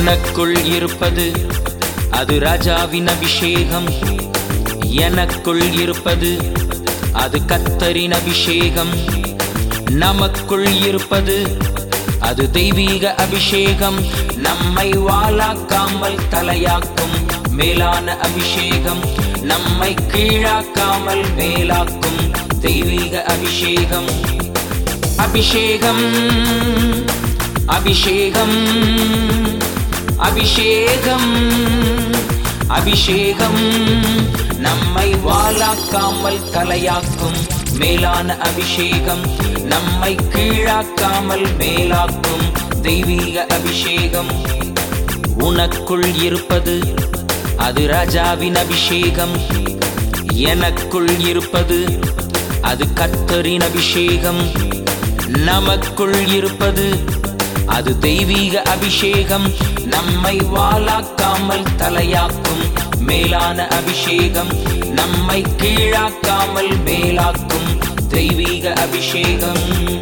உனக்குள் இருப்பது அது ராஜாவின் அபிஷேகம் எனக்குள் இருப்பது அது கத்தரின் அபிஷேகம் நமக்குள் இருப்பது அது தெய்வீக அபிஷேகம் நம்மை வாளாக்காமல் தலையாக்கும் மேலான அபிஷேகம் நம்மை கீழாக்காமல் மேலாக்கும் தெய்வீக அபிஷேகம் அபிஷேகம் அபிஷேகம் அபிஷேகம் அபிஷேகம் நம்மை வாளாக்காமல் தலையாக்கும் மேலான அபிஷேகம் நம்மை கீழாக்காமல் மேலாக்கும் தெய்வீக அபிஷேகம் உனக்குள் இருப்பது அது ராஜாவின் அபிஷேகம் எனக்குள் இருப்பது அது கர்த்தரின் அபிஷேகம் நமக்குள் இருப்பது அது தெய்வீக அபிஷேகம் நம்மை வாளாக்காமல் தலையாக்கும் மேலான அபிஷேகம் நம்மை கீழாக்காமல் மேலாக்கும் தெய்வீக அபிஷேகம்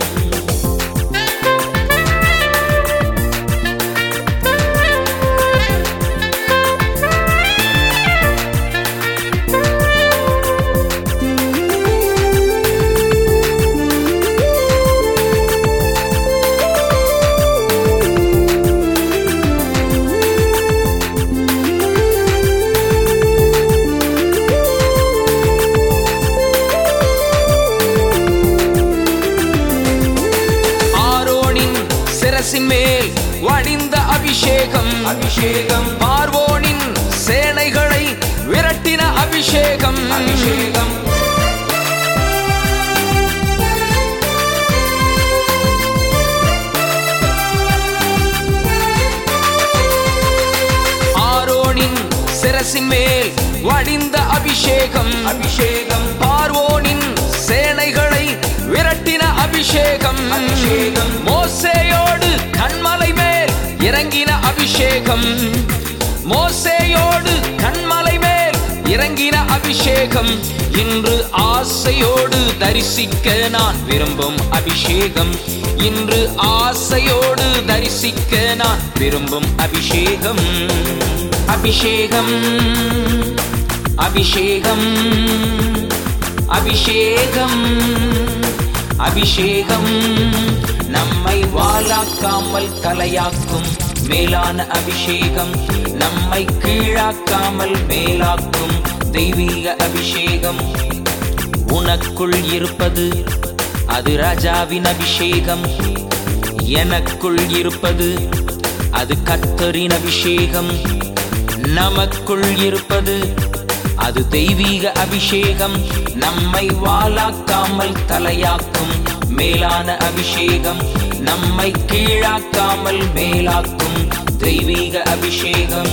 ஆரோனின் சிரசின் மேல் வடிந்த அபிஷேகம் அபிஷேகம் பார்வோனின் சேனைகளை விரட்டின அபிஷேகம் அபிஷேகம் ஆரோனின் சிரசின் மேல் வடிந்த அபிஷேகம் அபிஷேகம் பார்வோனின் சேனைகளை விரட்டின அபிஷேகம் அபிஷேகம் மோசேயோடு கண்மலை மேல் இறங்கின அபிஷேகம் மோசேயோடு கண்மலை மேல் இறங்கின அபிஷேகம் இன்று ஆசையோடு தரிசிக்க நான் விரும்பும் அபிஷேகம் இன்று ஆசையோடு தரிசிக்க நான் விரும்பும் அபிஷேகம் அபிஷேகம் அபிஷேகம் அபிஷேகம் அபிஷேகம் நம்மை வாளாக்காமல் தலையாக்கும் மேலான அபிஷேகம் நம்மை கீழாக்காமல் மேலாக்கும் தெய்வீக அபிஷேகம் உனக்குள் இருப்பது அது ராஜாவின் அபிஷேகம் எனக்குள் இருப்பது அது கர்த்தரின் அபிஷேகம் நமக்குள் இருப்பது அது தெய்வீக அபிஷேகம் நம்மை வாளாக்காமல் தலையாக்கும் மேலான அபிஷேகம் நம்மை கீழாக்காமல் மேலாக்கும் தெய்வீக அபிஷேகம்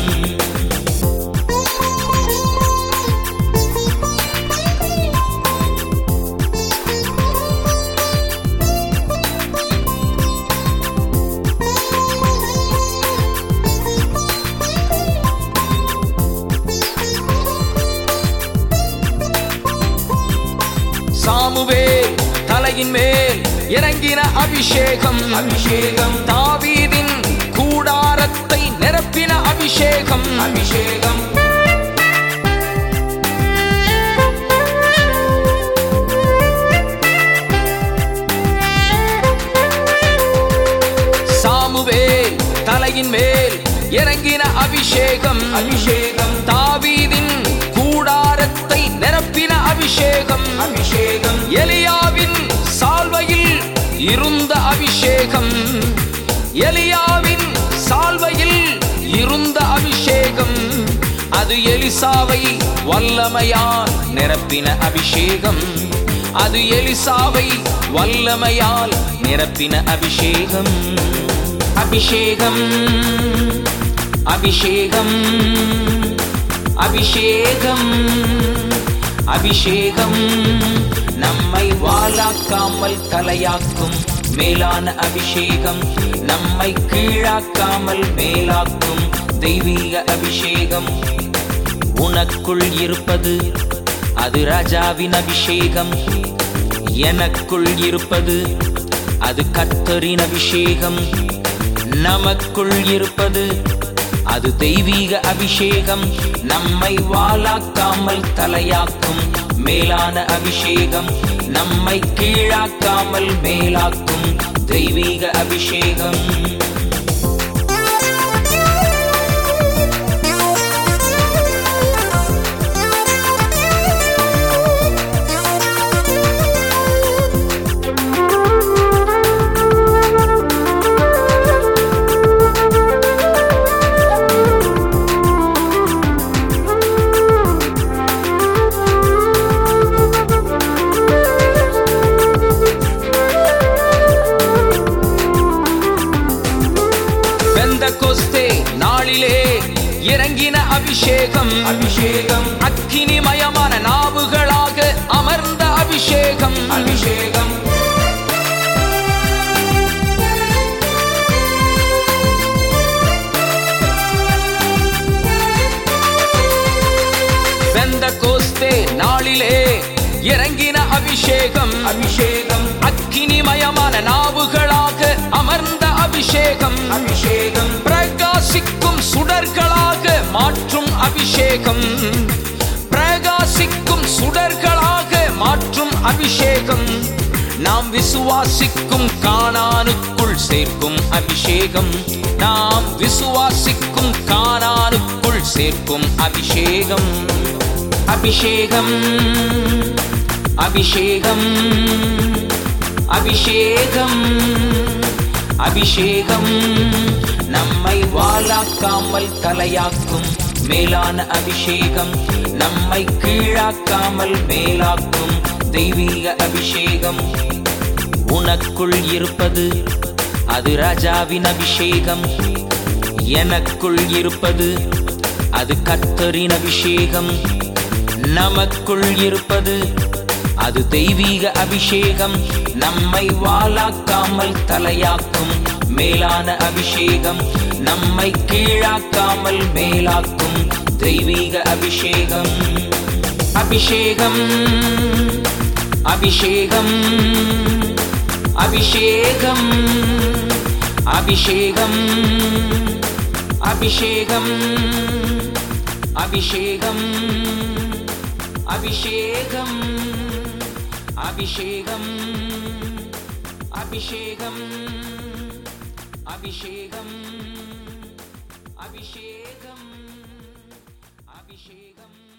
சாமுவேல் தலையின் மேல் இறங்கின அபிஷேகம் அபிஷேகம் தாவீதின் கூடாரத்தை நிரப்பின அபிஷேகம் அபிஷேகம் சாமுவேல் தலையின் மேல் இறங்கின அபிஷேகம் அபிஷேகம் தாவீதின் கூடாரத்தை நிரப்பின அபிஷேகம் அபிஷேகம் எலியாவின் சால்வையில் இருந்த அபிஷேகம் எலியாவின் சால்வையில் இருந்த அபிஷேகம் அது எலிசாவை வல்லமையால் நிரப்பின அபிஷேகம் அது எலிசாவை வல்லமையால் நிரப்பின அபிஷேகம் அபிஷேகம் அபிஷேகம் அபிஷேகம் அபிஷேகம் நம்மை வாளாக்காமல் தலையாக்கும் மேலான அபிஷேகம் நம்மை கீழாக்காமல் மேலாக்கும் தெய்வீக அபிஷேகம் உனக்குள் இருப்பது அது ராஜாவின் அபிஷேகம் எனக்குள் இருப்பது அது கர்த்தரின் அபிஷேகம் நமக்குள் இருப்பது அது தெய்வீக அபிஷேகம் நம்மை வாலாக்காமல் தலையாக்கும் மேலான அபிஷேகம் நம்மை கீழாக்காமல் மேலாக்கும் தெய்வீக அபிஷேகம் வெந்த கொஸ்தே நாளிலே இறங்கின அபிஷேகம் அபிஷேகம் அக்கினிமயமான நாவுகளாக அமர்ந்த அபிஷேகம் அபிஷேகம் வெந்த கோஸ்தே நாளிலே இறங்கின அபிஷேகம் அபிஷேகம் அக்கினிமயமான நாவுகளாக அமர்ந்த அபிஷேகம் அபிஷேகம் பிரகாசிக்கும் சுடர்களாக மாற்றும் அபிஷேகம் பிரகாசிக்கும் சுடர்களாக மாற்றும் அபிஷேகம் நாம் விசுவாசிக்கும் காணானுக்குள் சேர்க்கும் அபிஷேகம் நாம் விசுவாசிக்கும் காணானுக்குள் சேர்க்கும் அபிஷேகம் அபிஷேகம் அபிஷேகம் அபிஷேகம் அபிஷேகம் நம்மை வாலாக்காமல் தலையாக்கும் மேலான அபிஷேகம் நம்மை கீழாக்காமல் மேலாக்கும் தெய்வீக அபிஷேகம் உனக்குள் இருப்பது அது ராஜாவின் அபிஷேகம் எனக்குள் இருப்பது அது கர்த்தரின் அபிஷேகம் நமக்குள் இருப்பது அது தெய்வீக அபிஷேகம் நம்மை வாலாக்காமல் தலையாக்கும் மேலான அபிஷேகம் நம்மை கீழாக்காமல் மேலாக்கும் தெய்வீக அபிஷேகம் அபிஷேகம் அபிஷேகம் அபிஷேகம் அபிஷேகம் அபிஷேகம் அபிஷேகம் அபிஷேகம் அபிஷேகம் அபிஷேகம் அபிஷேகம் அபிஷேகம் அபிஷேகம்